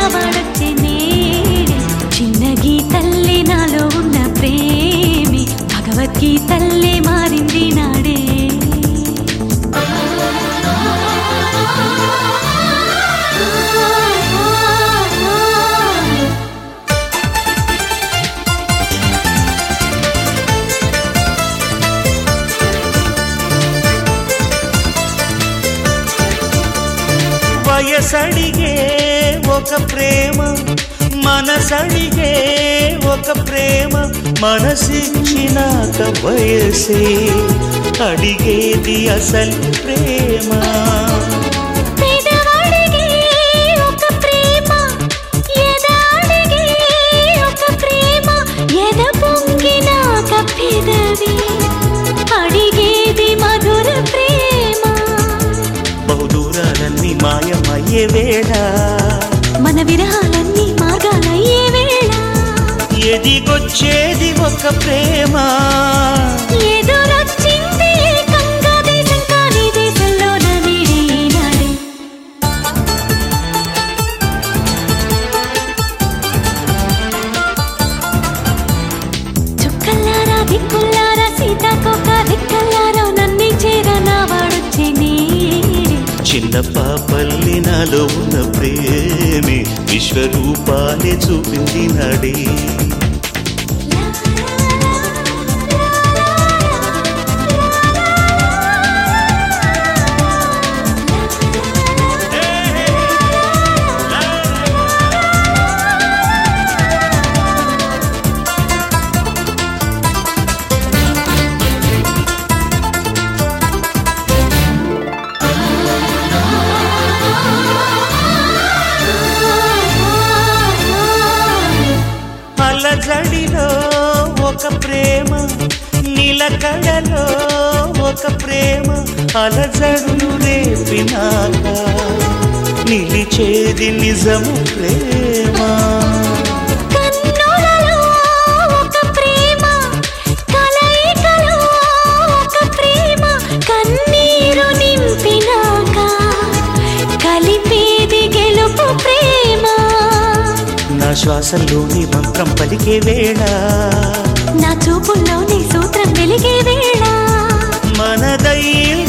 వాడొచ్చే నేడే చిన్న గీతల్లే నాలో ఉన్న ప్రేమి భగవద్గీతల్లే మారింది నాడే వయసడిగే ఒక ప్రేమ మనసడిగే ఒక ప్రేమ మనసిచ్చినాక వయసే అడిగేది అసలు ప్రేమ పెదవడిగే ఒక ప్రేమ ఎదడిగే ఒక ప్రేమ ఎద పొంగినాక పెదవి అడిగేది మధుర ప్రేమ బహుదూరాలన్నీ మాయమయ్యే వేళ మన విరహాలన్నీ మార్గాలయ్యే వేళ ఎదిగొచ్చేది ఒక ప్రేమ ఎదురొచ్చింది ఏకంగా దేశం కాని దేశంలోన నీడే ఈనాడే చుక్కల్లారా దిక్కుల్లారా సీతాకోక దిక్కల్లారా నన్ను చేరనా వాడొచ్చే నేడే చిన్న పాపల్లి నాలో ఉన్న ప్రేమి విశ్వరూపాలే చూపింది నాడే అలజడిలో ఒక ప్రేమ నిలకడలో ఒక ప్రేమ అలజడులు రేపినాక నిలిచేది నిజము ప్రేమ కన్నులలో ఒక ప్రేమ కలయికలో ఒక ప్రేమ కన్నీరు నింపినాక కలిపేది గెలుపు ప్రేమ నా శ్వాసల్లోని మంత్రం పలికే వేళ నా చూపుల్లోని సూత్రం వెలిగే వేళ మనదైన